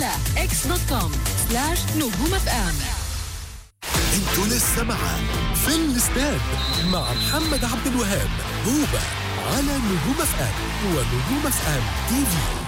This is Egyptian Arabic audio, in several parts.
على اكس دوت كوم سلاش نجوم اف ام انتوا لسه مع في الاستاد مع محمد عبد الوهاب هوبا على نجوم اف ام ونجوم اف ام تي في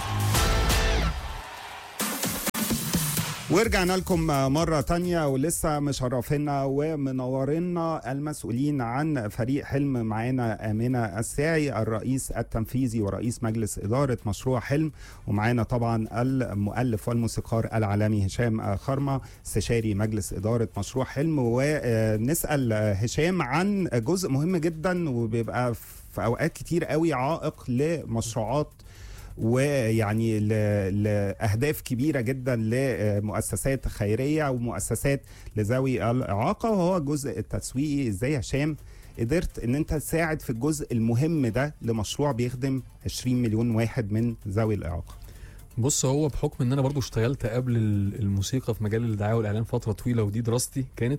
ورجعنا لكم مرة تانية ولسه مشرفينا ومنورينا المسؤولين عن فريق حلم معانا آمنة الساعي الرئيس التنفيذي ورئيس مجلس إدارة مشروع حلم ومعانا طبعا المؤلف والموسيقار العالمي هشام خرمة استشاري مجلس إدارة مشروع حلم ونسأل هشام عن جزء مهم جدا وبيبقى في أوقات كتير قوي عائق لمشروعات ويعني ل- لاهداف كبيره جدا لمؤسسات خيريه ومؤسسات لذوي الاعاقه وهو الجزء التسويقي ازاي يا هشام قدرت ان انت تساعد في الجزء المهم ده لمشروع بيخدم 20 مليون واحد من ذوي الاعاقه بص هو بحكم ان انا برضو اشتغلت قبل ال- الموسيقى في مجال الدعايه والاعلان فتره طويله ودي دراستي كانت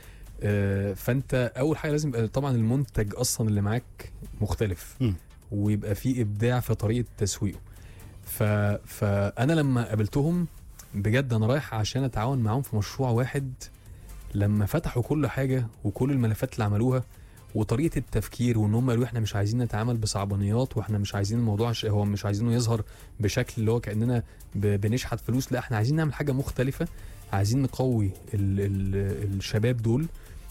آه، فانت اول حاجه لازم يبقى طبعا المنتج اصلا اللي معاك مختلف مم. ويبقى فيه ابداع في طريقه تسويقه ف... فانا لما قابلتهم بجد انا رايح عشان اتعاون معاهم في مشروع واحد لما فتحوا كل حاجه وكل الملفات اللي عملوها وطريقه التفكير وان هم قالوا احنا مش عايزين نتعامل بصعبانيات واحنا مش عايزين الموضوع ش... هو مش عايزينه يظهر بشكل اللي هو كاننا ب... بنشحت فلوس لا احنا عايزين نعمل حاجه مختلفه عايزين نقوي ال... ال... الشباب دول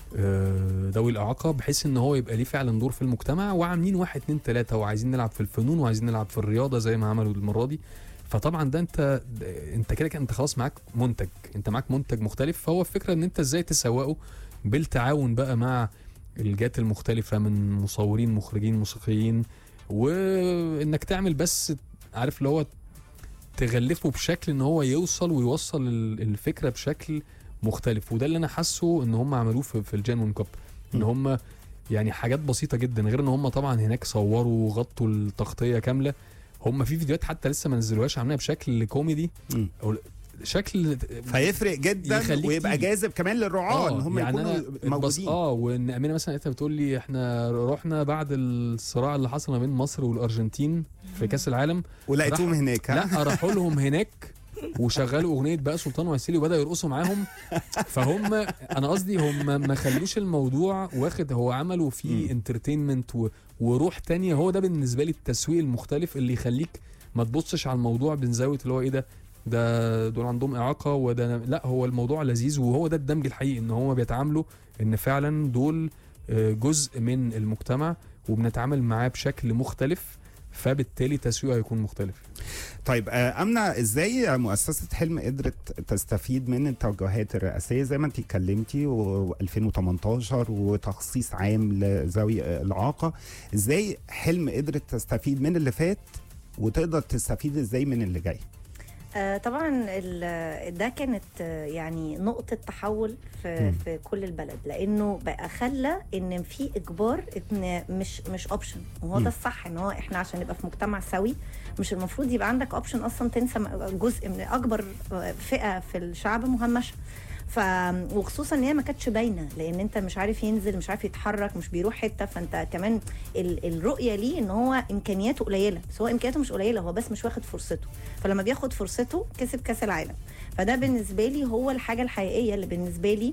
آه، ذوي الاعاقه بحيث ان هو يبقى ليه فعلا دور في المجتمع وعاملين واحد اتنين تلاته وعايزين نلعب في الفنون وعايزين نلعب في الرياضه زي ما عملوا المره دي فطبعا ده انت انت كده كده انت خلاص معاك منتج انت معاك منتج مختلف فهو الفكره ان انت ازاي تسوقه بالتعاون بقى مع الجهات المختلفه من مصورين مخرجين موسيقيين وانك تعمل بس عارف اللي هو تغلفه بشكل ان هو يوصل ويوصل ال- الفكره بشكل مختلف وده اللي انا حاسه ان هم عملوه في, في الجانون كاب ان م. هم يعني حاجات بسيطه جدا غير ان هم طبعا هناك صوروا وغطوا التغطيه كامله هم في فيديوهات حتى لسه ما نزلوهاش عاملينها بشكل كوميدي مم. او شكل فيفرق جدا يخليك ويبقى تيجي. جاذب كمان للرعاة ان هم يعني يكونوا أنا اتبص- موجودين اه وان امينه مثلا انت بتقول لي احنا رحنا بعد الصراع اللي حصل ما بين مصر والارجنتين في كاس العالم ولقيتهم راح- هناك ها؟ لا راحوا لهم هناك وشغلوا اغنيه بقى سلطان وعسيلي وبداوا يرقصوا معاهم فهم انا قصدي هم ما خلوش الموضوع واخد هو عملوا مم. فيه انترتينمنت و... وروح تانية هو ده بالنسبه لي التسويق المختلف اللي يخليك ما تبصش على الموضوع من زاويه اللي هو ايه ده ده دول عندهم اعاقه وده لا هو الموضوع لذيذ وهو ده الدمج الحقيقي ان هم بيتعاملوا ان فعلا دول آه، جزء من المجتمع وبنتعامل معاه بشكل مختلف فبالتالي تسويقه هيكون مختلف طيب آه، امنه ازاي مؤسسه حلم قدرت تستفيد من التوجهات الرئاسيه زي ما انت اتكلمتي و2018 وتخصيص عام لذوي الاعاقه ازاي حلم قدرت تستفيد من اللي فات وتقدر تستفيد ازاي من اللي جاي آه، طبعا ال- ده كانت آه، يعني نقطة تحول في, مم. في كل البلد لأنه بقى خلى إن في إجبار إن مش مش أوبشن وهو مم. ده الصح إن هو إحنا عشان نبقى في مجتمع سوي مش المفروض يبقى عندك أوبشن أصلا تنسى م- جزء من أكبر آه، فئة في الشعب مهمشة ف وخصوصا ان هي ما كانتش باينه لان انت مش عارف ينزل مش عارف يتحرك مش بيروح حته فانت كمان ال... الرؤيه ليه ان هو امكانياته قليله بس هو امكانياته مش قليله هو بس مش واخد فرصته فلما بياخد فرصته كسب كاس العالم فده بالنسبه لي هو الحاجه الحقيقيه اللي بالنسبه لي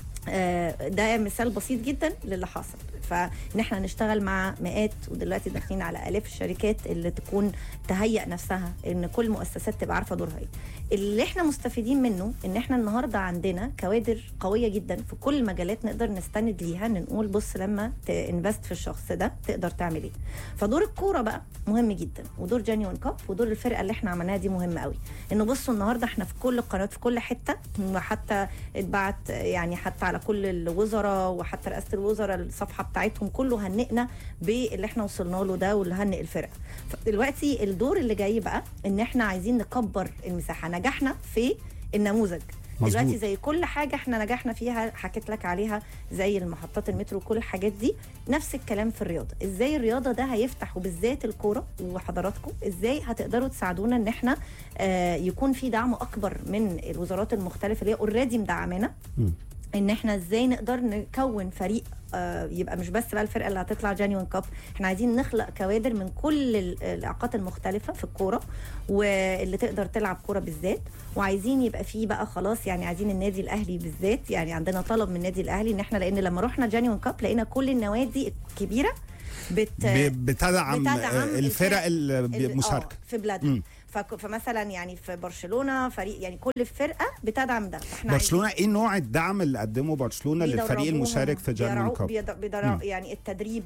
آه، ده مثال بسيط جدا للي حصل فان احنا نشتغل مع مئات ودلوقتي داخلين على الاف الشركات اللي تكون تهيئ نفسها ان كل المؤسسات تبقى عارفه دورها ايه اللي احنا مستفيدين منه ان احنا النهارده عندنا كوادر قويه جدا في كل المجالات نقدر نستند ليها ان نقول بص لما تنفست في الشخص ده تقدر تعمل ايه فدور الكوره بقى مهم جدا ودور جانيون كاب ودور الفرقه اللي احنا عملناها دي مهم قوي انه بصوا النهارده احنا في كل القنوات في كل حته وحتى اتبعت يعني حتى على كل الوزراء وحتى رئاسه الوزراء الصفحه بتاعتهم كله هنئنا باللي احنا وصلنا له ده واللي هنئ الفرقه دلوقتي الدور اللي جاي بقى ان احنا عايزين نكبر المساحه نجحنا في النموذج مظبوط. دلوقتي زي كل حاجه احنا نجحنا فيها حكيت لك عليها زي المحطات المترو وكل الحاجات دي نفس الكلام في الرياضه ازاي الرياضه ده هيفتح وبالذات الكوره وحضراتكم ازاي هتقدروا تساعدونا ان احنا آه يكون في دعم اكبر من الوزارات المختلفه اللي هي اوريدي مدعمانا مم. ان احنا ازاي نقدر نكون فريق آه، يبقى مش بس بقى الفرقه اللي هتطلع جانيون كاب احنا عايزين نخلق كوادر من كل ال- الاعاقات المختلفه في الكوره واللي تقدر تلعب كوره بالذات وعايزين يبقى فيه بقى خلاص يعني عايزين النادي الاهلي بالذات يعني عندنا طلب من النادي الاهلي ان احنا لان لما رحنا جانيون كاب لقينا كل النوادي الكبيره بت ب- بتدعم, بتدعم الفرق ال- المشاركه آه، في بلادها مم. فك- فمثلا يعني في برشلونه فريق يعني كل فرقه بتدعم ده فاحنا برشلونه ايه نوع الدعم اللي قدمه برشلونه للفريق بيدربوهم، المشارك في جانيون بيرعوا- كاب بيدر- بيدرب مم. يعني التدريب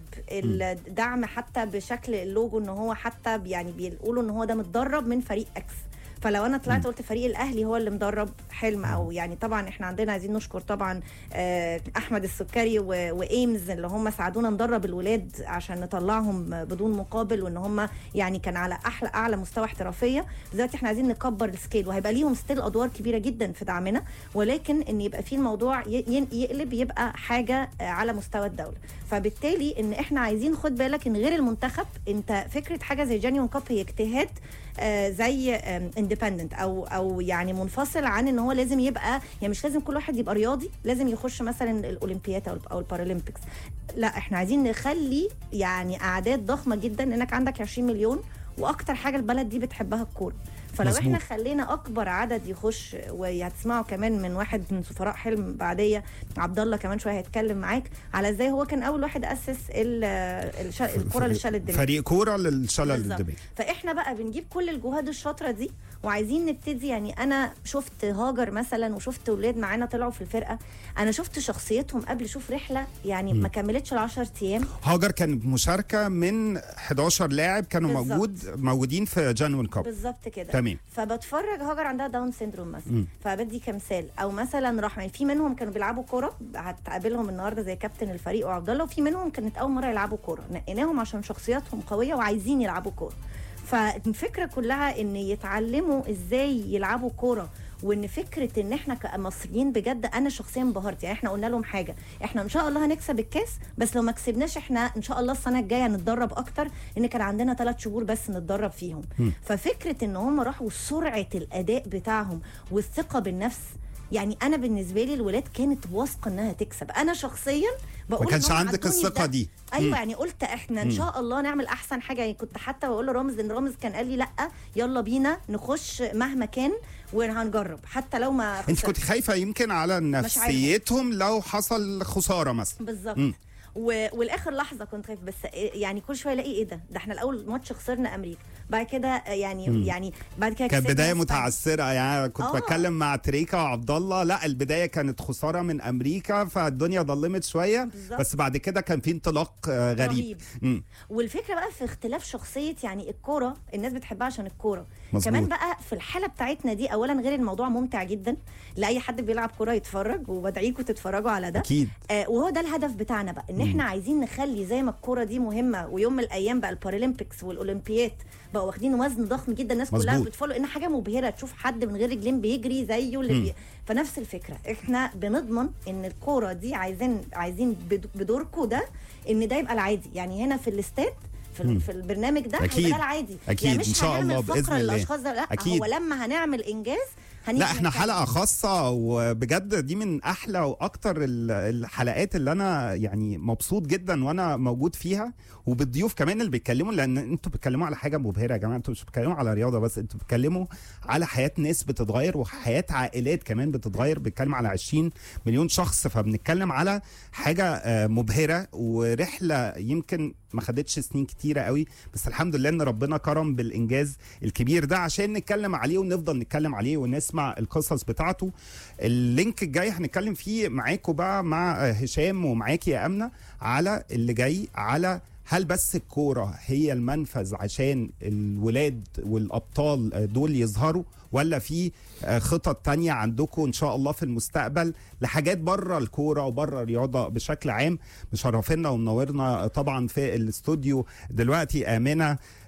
الدعم حتى بشكل اللوجو ان هو حتى يعني بيقولوا ان هو ده متدرب من فريق اكس فلو انا طلعت قلت فريق الاهلي هو اللي مدرب حلم او يعني طبعا احنا عندنا عايزين نشكر طبعا آه، احمد السكري و- وايمز اللي هم ساعدونا ندرب الولاد عشان نطلعهم بدون مقابل وان هم يعني كان على احلى اعلى مستوى احترافيه دلوقتي احنا عايزين نكبر السكيل وهيبقى ليهم ستيل ادوار كبيره جدا في دعمنا ولكن ان يبقى في الموضوع ي- ين- يقلب يبقى حاجه آه، على مستوى الدوله فبالتالي ان احنا عايزين خد بالك ان غير المنتخب انت فكره حاجه زي جانيون كاب هي اجتهاد آه، زي اندبندنت او او يعني منفصل عن ان هو لازم يبقى يعني مش لازم كل واحد يبقى رياضي لازم يخش مثلا الاولمبياد او او البارالمبيكس لا احنا عايزين نخلي يعني اعداد ضخمه جدا انك عندك 20 مليون واكتر حاجه البلد دي بتحبها الكوره فلو مظبوط. احنا خلينا اكبر عدد يخش وهتسمعوا كمان من واحد من سفراء حلم بعديه عبد الله كمان شويه هيتكلم معاك على ازاي هو كان اول واحد اسس ال- الش- الكره للشلل الدماغي فريق كوره للشلل بالظبط. الدماغي فاحنا بقى بنجيب كل الجهاد الشاطره دي وعايزين نبتدي يعني انا شفت هاجر مثلا وشفت ولاد معانا طلعوا في الفرقه انا شفت شخصيتهم قبل شوف رحله يعني ما كملتش ال 10 ايام هاجر كانت مشاركه من 11 لاعب كانوا بالظبط. موجود موجود في جانوين كاب بالظبط كده تمام فبتفرج هاجر عندها داون سيندروم مثلا مم. فبدي كمثال او مثلا رحمه في منهم كانوا بيلعبوا كوره هتقابلهم النهارده زي كابتن الفريق وعبد الله وفي منهم كانت اول مره يلعبوا كوره نقيناهم عشان شخصياتهم قويه وعايزين يلعبوا كوره فالفكره كلها ان يتعلموا ازاي يلعبوا كوره وان فكره ان احنا كمصريين بجد انا شخصيا انبهرت يعني احنا قلنا لهم حاجه احنا ان شاء الله هنكسب الكاس بس لو ما كسبناش احنا ان شاء الله السنه الجايه نتدرب اكتر ان كان عندنا ثلاث شهور بس نتدرب فيهم ففكره ان هم راحوا سرعه الاداء بتاعهم والثقه بالنفس يعني انا بالنسبه لي الولاد كانت واثقه انها تكسب انا شخصيا بقول ما كانش إن هم عندك عدوني الثقه ده. دي ايوه مم. يعني قلت احنا ان شاء الله نعمل احسن حاجه يعني كنت حتى بقول لرامز ان رامز كان قال لي لا يلا بينا نخش مهما كان وهنجرب حتى لو ما انت خسرت. كنت خايفه يمكن على عارفة. نفسيتهم لو حصل خساره مثلا بالظبط مم. و... والاخر لحظه كنت خايف بس إيه- يعني كل شويه الاقي ايه ده ده احنا الاول ماتش خسرنا امريكا بعد كده يعني مم. يعني بعد كده كانت كسبنا بدايه إسبانيا. متعثره يعني كنت آه. بتكلم مع تريكا وعبد الله لا البدايه كانت خساره من امريكا فالدنيا ظلمت شويه بالظبط. بس بعد كده كان في انطلاق آه، غريب رهيب. مم. والفكره بقى في اختلاف شخصيه يعني الكوره الناس بتحبها عشان الكوره مظبوط. كمان بقى في الحاله بتاعتنا دي اولا غير الموضوع ممتع جدا لاي حد بيلعب كوره يتفرج وبدعيكم تتفرجوا على ده اكيد آه وهو ده الهدف بتاعنا بقى ان احنا عايزين نخلي زي ما الكوره دي مهمه ويوم من الايام بقى البارالمبيكس والاولمبياد بقوا واخدين وزن ضخم جدا الناس كلها مظبوط. بتفولو ان حاجه مبهره تشوف حد من غير رجلين بيجري زيه اللي بي... فنفس الفكره احنا بنضمن ان الكوره دي عايزين عايزين بد- بدوركم ده ان ده يبقى العادي يعني هنا في الاستاد في, ال- في البرنامج ده أكيد. هيبقى ده العادي أكيد. يعني مش إن شاء هنعمل الله فقرة بإذن الله. للاشخاص ده لا أكيد. هو لما هنعمل انجاز هنيجي لا احنا نتكلم. حلقه خاصه وبجد دي من احلى واكتر ال- الحلقات اللي انا يعني مبسوط جدا وانا موجود فيها وبالضيوف كمان اللي بيتكلموا لان انتوا بتتكلموا على حاجه مبهره يا جماعه انتوا مش بتتكلموا على رياضه بس انتوا بتتكلموا على حياه ناس بتتغير وحياه عائلات كمان بتتغير بنتكلم على 20 مليون شخص فبنتكلم على حاجه آه، مبهره ورحله يمكن ما خدتش سنين كتيره قوي بس الحمد لله ان ربنا كرم بالانجاز الكبير ده عشان نتكلم عليه ونفضل نتكلم عليه ونسمع القصص بتاعته اللينك الجاي هنتكلم فيه معاكم بقى مع هشام ومعاكي يا امنه على اللي جاي على هل بس الكوره هي المنفذ عشان الولاد والابطال دول يظهروا ولا في خطط تانية عندكم ان شاء الله في المستقبل لحاجات بره الكوره وبره الرياضه بشكل عام مشرفينا ومنورنا طبعا في الاستوديو دلوقتي امنه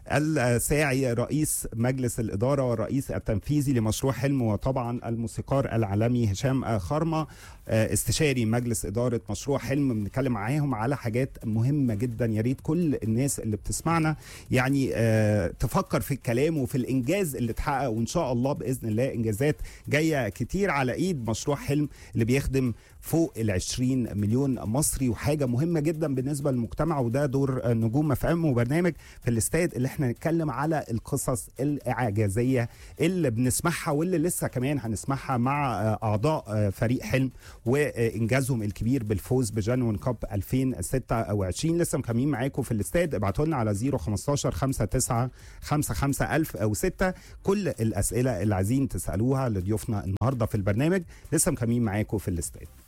الساعي رئيس مجلس الإدارة والرئيس التنفيذي لمشروع حلم وطبعا الموسيقار العالمي هشام خرمة آه، استشاري مجلس إدارة مشروع حلم بنتكلم معاهم على حاجات مهمة جدا يا ريت كل الناس اللي بتسمعنا يعني آه، تفكر في الكلام وفي الإنجاز اللي اتحقق وإن شاء الله بإذن الله إنجازات جاية كتير على إيد مشروع حلم اللي بيخدم فوق ال 20 مليون مصري وحاجة مهمة جدا بالنسبة للمجتمع وده دور آه، نجوم اف ام وبرنامج في الاستاد اللي احنا نتكلم على القصص الإعجازية اللي بنسمعها واللي لسه كمان هنسمعها مع آه، أعضاء آه، فريق حلم وإنجازهم الكبير بالفوز بجانون كاب 2026 لسه مكملين معاكم في الاستاد ابعتوا لنا على 015 59 55 1000 أو 6 كل الأسئلة اللي عايزين تسألوها لضيوفنا النهاردة في البرنامج لسه مكملين معاكم في الاستاد